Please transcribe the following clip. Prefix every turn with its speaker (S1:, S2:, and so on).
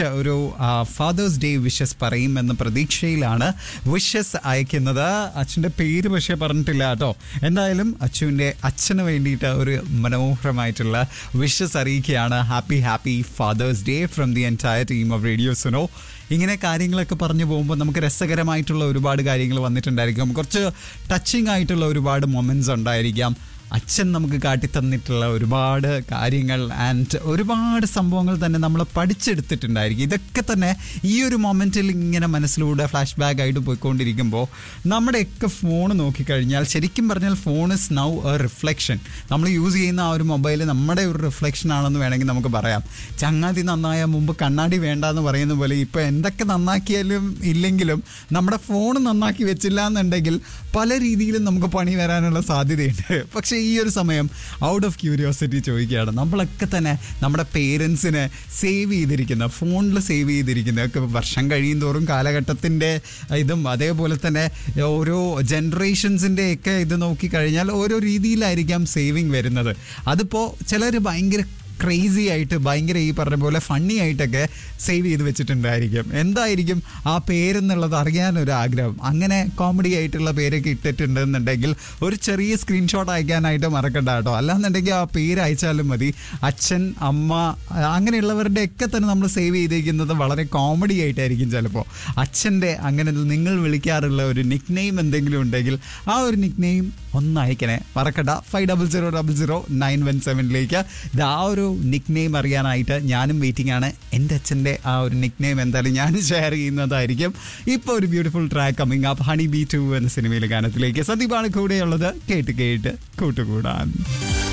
S1: ഒരു fathers day wishes പറയും എന്ന പ്രതീക്ഷയിലാണ് വിഷസ് അയക്കുന്നത് അച്ഛൻ്റെ പേര് പക്ഷേ പറഞ്ഞിട്ടില്ല കേട്ടോ എന്തായാലും അച്ഛൻ്റെ അച്ഛന് വേണ്ടിയിട്ട് ഒരു മനോഹരമായിട്ടുള്ള വിഷസ് അറിയിക്കുകയാണ് happy happy father's day from the entire team of radio Suno ഇങ്ങനെ കാര്യങ്ങളൊക്കെ പറഞ്ഞു പോകുമ്പോൾ നമുക്ക് രസകരമായിട്ടുള്ള ഒരുപാട് കാര്യങ്ങൾ വന്നിട്ടുണ്ടായിരിക്കും കുറച്ച് ടച്ചിങ് ആയിട്ടുള്ള ഒരുപാട് മൊമെൻറ്റ്സ് ഉണ്ടായിരിക്കാം അച്ഛൻ നമുക്ക് കാട്ടിത്തന്നിട്ടുള്ള ഒരുപാട് കാര്യങ്ങൾ ആൻഡ് ഒരുപാട് സംഭവങ്ങൾ തന്നെ നമ്മൾ പഠിച്ചെടുത്തിട്ടുണ്ടായിരിക്കും ഇതൊക്കെ തന്നെ ഈ ഒരു മൊമെൻറ്റിൽ ഇങ്ങനെ മനസ്സിലൂടെ ഫ്ലാഷ് ബാക്ക് ആയിട്ട് പോയിക്കൊണ്ടിരിക്കുമ്പോൾ നമ്മുടെയൊക്കെ ഫോൺ നോക്കിക്കഴിഞ്ഞാൽ ശരിക്കും പറഞ്ഞാൽ phone is now a reflection നമ്മൾ യൂസ് ചെയ്യുന്ന ആ ഒരു മൊബൈൽ നമ്മുടെ ഒരു റിഫ്ലക്ഷൻ ആണെന്ന് വേണമെങ്കിൽ നമുക്ക് പറയാം ചങ്ങാതി നന്നായ മുമ്പ് കണ്ണാടി വേണ്ട എന്ന് പറയുന്ന പോലെ ഇപ്പോൾ എന്തൊക്കെ നന്നാക്കിയാലും ഇല്ലെങ്കിലും നമ്മുടെ ഫോൺ നന്നാക്കി വെച്ചില്ല എന്നുണ്ടെങ്കിൽ പല രീതിയിലും നമുക്ക് പണി വരാനുള്ള സാധ്യതയുണ്ട് പക്ഷേ ഈ ഒരു സമയം ഔട്ട് ഓഫ് ക്യൂരിയോസിറ്റി ചോദിക്കുകയാണ് നമ്മളൊക്കെ തന്നെ നമ്മുടെ പേരൻസിനെ സേവ് ചെയ്തിരിക്കുന്ന ഫോണിൽ സേവ് ചെയ്തിരിക്കുന്ന ഒക്കെ വർഷം കഴിയും തോറും കാലഘട്ടത്തിൻ്റെ ഇതും അതേപോലെ തന്നെ ഓരോ ജനറേഷൻസിൻ്റെ ഒക്കെ ഇത് നോക്കിക്കഴിഞ്ഞാൽ ഓരോ രീതിയിലായിരിക്കാം സേവിങ് വരുന്നത് അതിപ്പോൾ ചിലർ ഭയങ്കര ക്രേസി ആയിട്ട് ഭയങ്കര ഈ പറഞ്ഞ പോലെ ഫണ്ണി ആയിട്ടൊക്കെ സേവ് ചെയ്ത് വെച്ചിട്ടുണ്ടായിരിക്കും എന്തായിരിക്കും ആ പേരെന്നുള്ളത് അറിയാനൊരു ആഗ്രഹം അങ്ങനെ കോമഡി ആയിട്ടുള്ള പേരൊക്കെ ഇട്ടിട്ടുണ്ടെന്നുണ്ടെങ്കിൽ ഒരു ചെറിയ സ്ക്രീൻഷോട്ട് അയക്കാനായിട്ട് മറക്കണ്ട കേട്ടോ അല്ലാന്നുണ്ടെങ്കിൽ ആ പേര് അയച്ചാലും മതി അച്ഛൻ അമ്മ അങ്ങനെയുള്ളവരുടെ ഒക്കെ തന്നെ നമ്മൾ സേവ് ചെയ്തിരിക്കുന്നത് വളരെ കോമഡി ആയിട്ടായിരിക്കും ചിലപ്പോൾ അച്ഛൻ്റെ അങ്ങനെ നിങ്ങൾ വിളിക്കാറുള്ള ഒരു നിക് നെയിം എന്തെങ്കിലും ഉണ്ടെങ്കിൽ ആ ഒരു നിക് നെയിം ഒന്ന് അയക്കണേ മറക്കണ്ട five double zero double zero nine one സെവനിലേക്ക് ഇത് ആ ഒരു നിക് നെയിം അറിയാനായിട്ട് ഞാനും വെയിറ്റിംഗ് ആണ് എൻ്റെ അച്ഛൻ്റെ ആ ഒരു നിക് നെയിം എന്തായാലും ഞാൻ ഷെയർ ചെയ്യുന്നതായിരിക്കും ഇപ്പോൾ ഒരു beautiful track coming up honey bee two എന്ന സിനിമയിലെ ഗാനത്തിലേക്ക് സന്ദീപാണ് കൂടെയുള്ളത് കേട്ട് കേട്ട് കൂട്ടുകൂടാൻ